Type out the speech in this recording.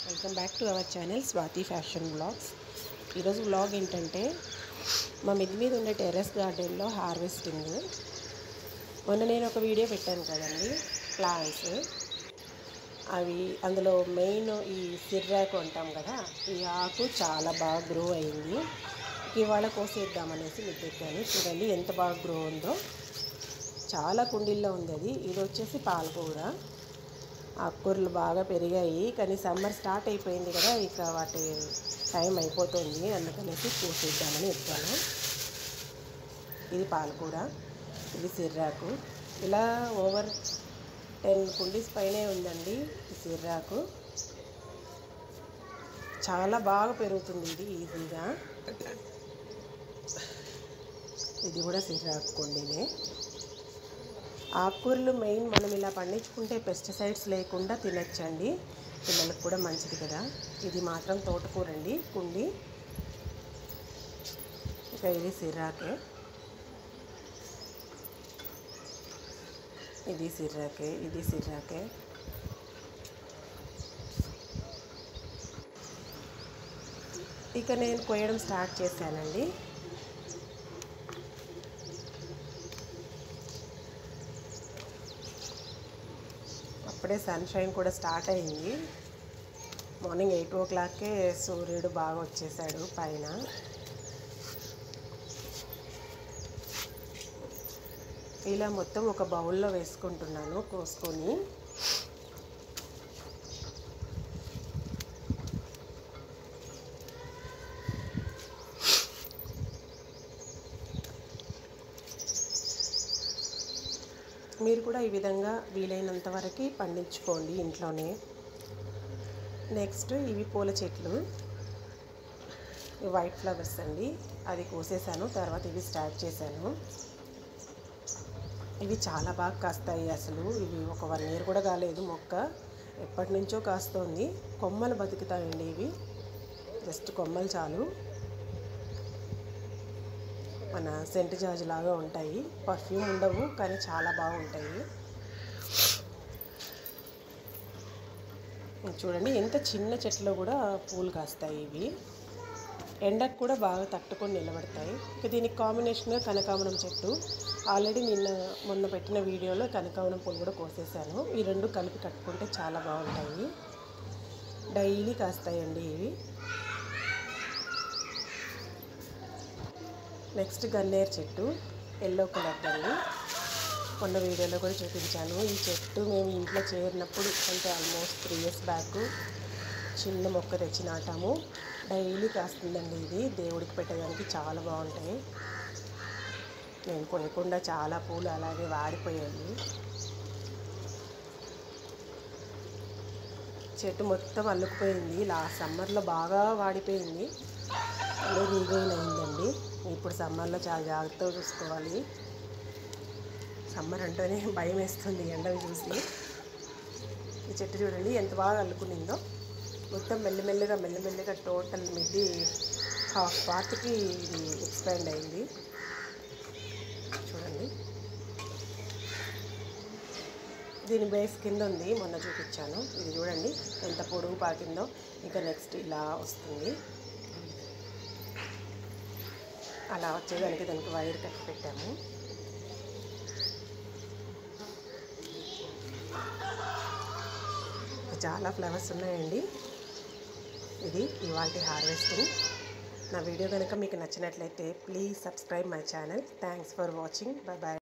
welcome back to our channel Swathi fashion blogs ఈరోజు blog ఏంటంటే మా మిద్ది మీద ఉండే టెర్రస్ గార్డెన్లో హార్వెస్టింగ్ మొన్న నేను ఒక వీడియో పెట్టాను కదండి ప్లాంట్స్ అవి అందులో మెయిన్ ఈ సిర్రాకు అంటాం కదా ఈ ఆకు చాలా బాగా గ్రో అయింది ఇవాళ కోసేద్దామనేసి మీకు పెట్టాను చూడండి ఎంత బాగా గ్రో ఉందో చాలా కుండీల్లో ఉంది అది ఇది వచ్చేసి పాలకూర ఆకుకూరలు బాగా పెరిగాయి కానీ సమ్మర్ స్టార్ట్ అయిపోయింది కదా ఇక వాటి టైం అయిపోతుంది అందుకనేసి కోసేద్దామని ఎత్తాను ఇది పాలకూర ఇది సిర్రాకు ఇలా ఓవర్ టెన్ కుండీస్ పైనే ఉందండి ఈ సిర్రాకు చాలా బాగా పెరుగుతుంది ఇది ఈజీగా ఇది కూడా సిర్రాకు కుండీనే ఆకుకూరలు మెయిన్ మనం ఇలా పండించుకుంటే పెస్టిసైడ్స్ లేకుండా తినచ్చండి పిల్లలకు కూడా మంచిది కదా ఇది మాత్రం తోటకూర అండి కుండి ఇక ఇది సిర్రాకే ఇది సిర్రాకే ఇది సిర్రాకే ఇక నేను కోయడం స్టార్ట్ చేశానండి అప్పుడే సన్షైన్ కూడా స్టార్ట్ అయింది మార్నింగ్ ఎయిట్ ఓ క్లాక్కే సూర్యుడు బాగా వచ్చేసాడు పైన ఇలా మొత్తం ఒక బౌల్లో వేసుకుంటున్నాను కోసుకొని మీరు కూడా ఈ విధంగా వీలైనంత వరకు పండించుకోండి ఇంట్లోనే నెక్స్ట్ ఇవి పూల చెట్లు ఇవి వైట్ ఫ్లవర్స్ అండి అది కోసేసాను తర్వాత ఇవి స్టార్ట్ చేశాను ఇవి చాలా బాగా కాస్తాయి అసలు ఇవి ఒక వన్ ఇయర్ కూడా కాలేదు మొక్క ఎప్పటి నుంచో కాస్తుంది కొమ్మలు బతుకుతాయండి ఇవి జస్ట్ కొమ్మలు చాలు మన సెంట్ జాజ్ లాగా ఉంటాయి పర్ఫ్యూమ్ ఉండవు కానీ చాలా బాగుంటాయి చూడండి ఎంత చిన్న చెట్లో కూడా పూలు కాస్తాయి ఇవి ఎండకు కూడా బాగా తట్టుకొని నిలబడతాయి ఇక దీనికి కాంబినేషన్గా కనకాంబరం చెట్టు ఆల్రెడీ నిన్న మొన్న పెట్టిన వీడియోలో కనకాంబరం పూలు కూడా కోసేసాను ఈ రెండు కలిపి కట్టుకుంటే చాలా బాగుంటాయి డైలీ కాస్తాయండి ఇవి నెక్స్ట్ గన్నేరు చెట్టు ఎల్లో కలర్ అండి మొన్న వీడియోలో కూడా చూపించాను ఈ చెట్టు మేము ఇంట్లో చేరినప్పుడు అంటే ఆల్మోస్ట్ త్రీ ఇయర్స్ బ్యాక్ చిన్న మొక్క తెచ్చి నాటాము డైలీ కాస్తుందండి ఇది దేవుడికి పెట్టడానికి చాలా బాగుంటాయి నేను కొనకుండా చాలా పూలు అలాగే వాడిపోయాయి చెట్టు మొత్తం అల్లుకుపోయింది లాస్ట్ సమ్మర్లో బాగా వాడిపోయింది అదే రీగైన్ అయిందండి ఇప్పుడు సమ్మర్లో చాలా జాగ్రత్తగా చూసుకోవాలి సమ్మర్ అంటేనే భయం వేస్తుంది ఎండవి చూసి ఈ చెట్టు చూడండి ఎంత బాగా అల్లుకునిందో మొత్తం మెల్లమెల్లగా మెల్లమెల్లగా టోటల్ మిడ్డి హాఫ్ పార్ట్కి ఇది ఎక్స్పాండ్ అయింది చూడండి దీని బేస్ కింద ఉంది మొన్న చూపించాను ఇది చూడండి ఎంత పొడుగు పాకిందో ఇంకా నెక్స్ట్ ఇలా వస్తుంది అలా వచ్చేదానికి దానికి వైర్ కట్టి పెట్టాము చాలా ఫ్లవర్స్ ఉన్నాయండి ఇది ఇవాళ హార్వెస్టింగ్ నా వీడియో కనుక మీకు నచ్చినట్లయితే please subscribe my channel thanks for watching bye bye